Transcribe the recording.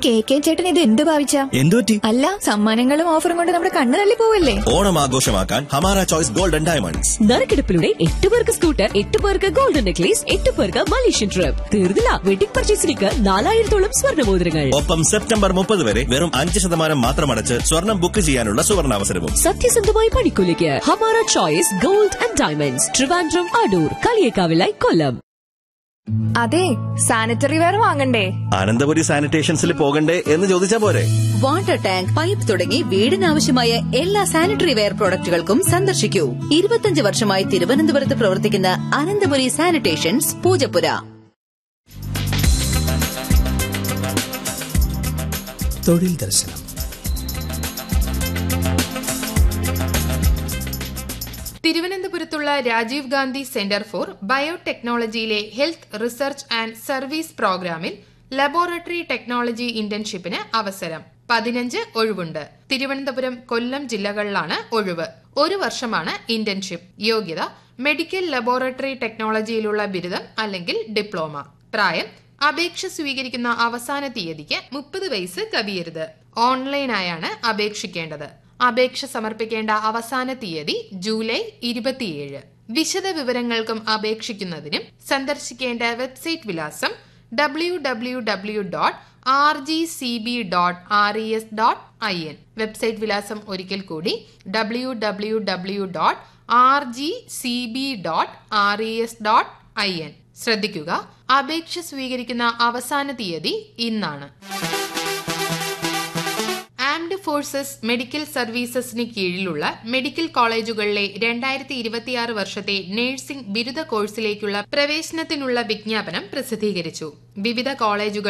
K K ചേട്ടൻ ഇത് എന്ത് ഭാവിച്ച എന്തുപറ്റി അല്ല സമ്മാനങ്ങളും ഓഫറും കൊണ്ട് നമ്മുടെ കണ്ണ് തള്ളി പോവല്ലേ ഓണം ആഘോഷമാക്കാൻ ഹമാര ചോയ്സ് ഗോൾഡൻ ഡയമണ്ട്സ് നറുക്കെടുപ്പിലൂടെ എട്ട് പേർക്ക് സ്കൂട്ടർ എട്ട് പേർക്ക് ഗോൾഡൻ നെക്ലേസ് എട്ട് പേർക്ക് മലേഷ്യൻ ട്രിപ്പ് തീർന്നില്ല വെഡിംഗ് പർച്ചേസിലേക്ക് നാലായിരത്തോളം സ്വർണ്ണമോതിരങ്ങൾ ഒപ്പം സെപ്റ്റംബർ മുപ്പത് വരെ വെറും അഞ്ച് ശതമാനം മാത്രം അടച്ച് സ്വർണം ബുക്ക് ചെയ്യാനുള്ള സുവർണാവസരവും സത്യസന്ധമായ പണിക്കൂലിക്ക് Hamara choice gold and diamonds Trivandrum Adoor കളിയേക്കാവിലായി കൊല്ലം അതെ സാനിറ്ററി വെയർ വാങ്ങണ്ടേ അനന്തപുരി സാനിറ്റേഷൻസിൽ പോകണ്ടേ എന്ന് ചോദിച്ചാ പോരെ വാട്ടർ ടാങ്ക് പൈപ്പ് തുടങ്ങി വീടിനാവശ്യമായ എല്ലാ സാനിറ്ററി വെയർ പ്രോഡക്റ്റുകൾക്കും സന്ദർശിക്കൂ ഇരുപത്തിയഞ്ച് വർഷമായി തിരുവനന്തപുരത്ത് പ്രവർത്തിക്കുന്ന അനന്തപുരി സാനിറ്റേഷൻസ് പൂജപ്പുര തൊഴിൽ ദർശനം തിരുവനന്തപുരത്തുള്ള രാജീവ് ഗാന്ധി സെന്റർ ഫോർ ബയോടെക്നോളജിയിലെ ഹെൽത്ത് റിസർച്ച് ആൻഡ് സർവീസ് പ്രോഗ്രാമിൽ ലബോറട്ടറി ടെക്നോളജി ഇന്റേൺഷിപ്പിന് അവസരം പതിനഞ്ച് ഒഴിവുണ്ട് തിരുവനന്തപുരം കൊല്ലം ജില്ലകളിലാണ് ഒഴിവ് ഒരു വർഷമാണ് ഇന്റേൺഷിപ്പ് യോഗ്യത മെഡിക്കൽ ലബോറട്ടറി ടെക്നോളജിയിലുള്ള ബിരുദം അല്ലെങ്കിൽ ഡിപ്ലോമ പ്രായം അപേക്ഷ സ്വീകരിക്കുന്ന അവസാന തീയതിക്ക് മുപ്പത് വയസ്സ് കവിയരുത് ഓൺലൈനായാണ് അപേക്ഷിക്കേണ്ടത് അപേക്ഷ സമർപ്പിക്കേണ്ട അവസാന തീയതി ജൂലൈ ഇരുപത്തിയേഴ് വിശദ വിവരങ്ങൾക്കും അപേക്ഷിക്കുന്നതിനും സന്ദർശിക്കേണ്ട വെബ്സൈറ്റ് വിലാസം W W W dot R G C B dot R E S dot I N website വിലാസം ഒരിക്കൽ കൂടി W W W dot R G C B dot R E S dot I N ശ്രദ്ധിക്കുക അപേക്ഷ സ്വീകരിക്കുന്ന അവസാന തീയതി ഇന്നാണ് armed forces medical സർവീസസിന് കീഴിലുള്ള മെഡിക്കൽ കോളേജുകളിലെ രണ്ടായിരത്തി ഇരുപത്തിയാറ് വർഷത്തെ നഴ്സിംഗ് ബിരുദ കോഴ്സിലേക്കുള്ള പ്രവേശനത്തിനുള്ള വിജ്ഞാപനം പ്രസിദ്ധീകരിച്ചു വിവിധ കോളേജുകൾ